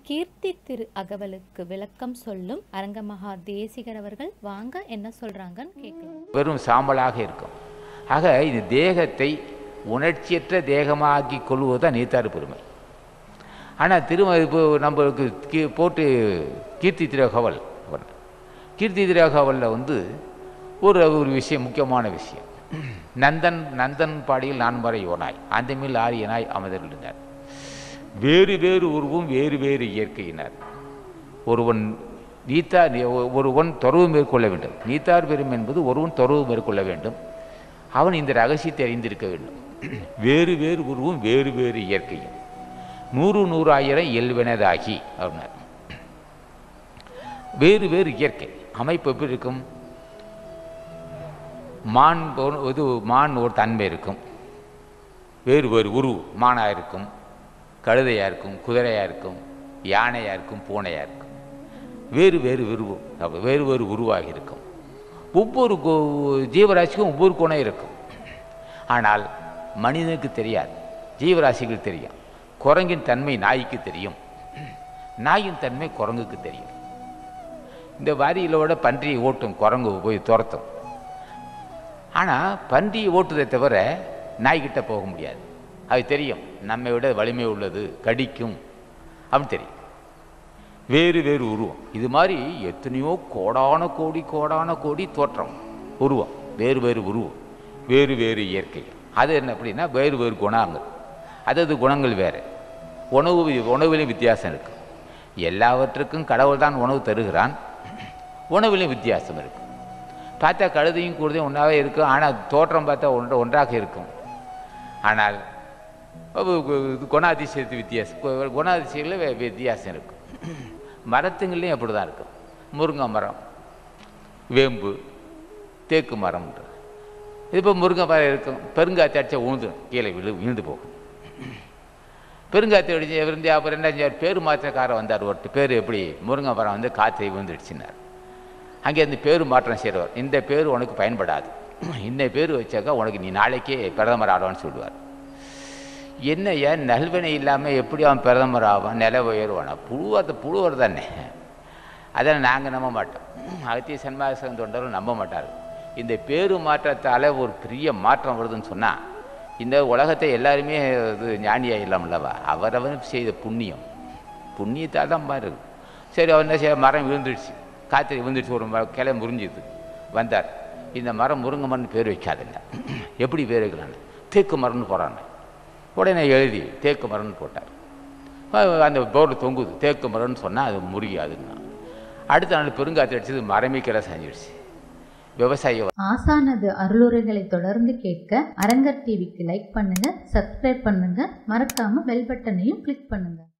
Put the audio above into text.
கீர்த்தி திரு அகவலுக்கு விளக்கம் சொல்லும் அரங்கமகா தேசிகர் அவர்கள் வாங்க என்ன சொல்றாங்கன்னு கேட்கலாம் வெறும் சாம்பலாக இருக்கும் ஆக இது தேகத்தை உணர்ச்சியற்ற தேகமாக்கி கொள்வதுதான் நீத்தாறு பெருமை ஆனால் திரும்ப இப்போ நம்மளுக்கு கீ போட்டு கீர்த்தி திரகவல் கீர்த்தி திரகவலில் வந்து ஒரு ஒரு விஷயம் முக்கியமான விஷயம் நந்தன் நந்தன் பாடியில் நான் வரை ஓனாய் அந்த மேல் ஆரியனாய் அமர்ந்திருந்தார் வேறு வேறு உருவும் வேறு வேறு இயற்கையினர் ஒருவன் நீத்தா ஒருவன் தொடர்பு மேற்கொள்ள வேண்டும் நீத்தார் பெரும் என்பது ஒருவன் தொடர்பு மேற்கொள்ள வேண்டும் அவன் இந்த ரகசியத்தை அறிந்திருக்க வேண்டும் வேறு வேறு உருவும் வேறு வேறு இயற்கையும் நூறு நூறாயிரம் இயல்பினதாகி அப்படின்னார் வேறு வேறு இயற்கை அமைப்பு எப்படி இருக்கும் மான் போன- இது மான் ஒரு தன்மை இருக்கும் வேறு வேறு உருவு மானாக இருக்கும் கழுதையாக இருக்கும் குதிரையாக இருக்கும் யானையாக இருக்கும் பூனையாக இருக்கும் வேறு வேறு உருவம் அப்ப வேறு வேறு உருவாக இருக்கும் ஒவ்வொரு கோ- ஜீவராசிக்கும் ஒவ்வொரு குணம் இருக்கும் ஆனால் மனிதனுக்கு தெரியாது ஜீவராசிகள் தெரியும் குரங்கின் தன்மை நாய்க்கு தெரியும் நாயின் தன்மை குரங்குக்கு தெரியும் இந்த வாரியிலோட பன்றியை ஓட்டும் குரங்கு போய் துரத்தும் ஆனால் பன்றியை ஓட்டுதை தவிர நாய்கிட்ட போக முடியாது அது தெரியும் நம்மை விட வலிமை உள்ளது கடிக்கும் அப்படின்னு தெரியும் வேறு வேறு உருவம் இது மாதிரி எத்தனையோ கோடான கோடி கோடான கோடி தோற்றம் உருவம் வேறு வேறு உருவம் வேறு வேறு இயற்கை அது என்ன அப்படின்னா வேறு வேறு குணங்கள் அதது குணங்கள் வேறு உணவு வி- உணவிலும் வித்தியாசம் இருக்கு எல்லாவற்றுக்கும் கடவுள் தான் உணவு தருகிறான் உணவிலும் வித்தியாசம் இருக்கும் பார்த்தா கழுதையும் கூடுதையும் ஒன்றாவே இருக்கும் ஆனால் தோற்றம் பார்த்தா ஒன்று ஒன்றாக இருக்கும் ஆனால் அது கு- இது குணாதிசயத்து வித்தியாசம் கு- குணாதிசயங்களில் வே- வித்தியாசம் இருக்கும் மரத்துங்கள்லையும் அப்படி தான் இருக்கும் முருங்கை மரம் வேம்பு தேக்கு மரம்ன்ற இது இப்போ முருங்கை மரம் இருக்கும் பெருங்காற்று அடிச்சா உழுந்துடும் கீழே விழு விழுந்து போகும் பெருங்காற்று அடிச்சு இருந்து அப்புறம் என்ன செஞ்சார் பேரு மாற்றக்காரர் வந்தார் ஒருத்தர் பேர் எப்படி முருங்கை மரம் வந்து காற்றை விழுந்துடுச்சுன்னார் அங்கே இந்த பேரு மாற்றம் செய்கிறவர் இந்த பேர் உனக்கு பயன்படாது இந்த பேர் வச்சாக்கா உனக்கு நீ நாளைக்கே பிரதமர் ஆடுவான்னு சொல்லுவார் என்ன ஏன் நல்வினை இல்லாமல் எப்படி அவன் பிரதமர் ஆவான் நில உயர்வானா புழுவத்தை புழுவர் தானே அதெல்லாம் நாங்கள் நம்ப மாட்டோம் அகத்திய சன்மாசம் தொண்டரும் நம்ப மாட்டார்கள் இந்த பேரு மாற்றத்தால் ஒரு பெரிய மாற்றம் வருதுன்னு சொன்னால் இந்த உலகத்தை எல்லாருமே இது ஞானியாக இல்லாமல்லவா அவரவன் செய்த புண்ணியம் புண்ணியத்தால் தான் பாரு சரி அவன் என்ன செய்ய மரம் விழுந்துடுச்சு காற்று விழுந்துடுச்சு ஒரு மரம் கிளை முறிஞ்சுது வந்தார் இந்த மரம் முருங்கை மரம்னு பேர் வைக்காதுங்க எப்படி பேர் வைக்கலான்னு தேக்கு மரம்னு போகிறான்னு உடனே எழுதி தேக்கு மரம்னு போட்டார் அஹ் அந்த போர்டு தொங்குது தேக்கு மரம்னு சொன்னால் அது முறியாதுன்னா அடுத்த நாள் பெருங்காற்று அடிச்சது மரமே கிளை செஞ்சிடுச்சு விவசாயி ஆசானது அருளுரைகளை தொடர்ந்து கேட்க அரங்கர் டிவிக்கு லைக் பண்ணுங்க சப்ஸ்கிரைப் பண்ணுங்க மறக்காம பெல் பட்டனையும் கிளிக் பண்ணுங்க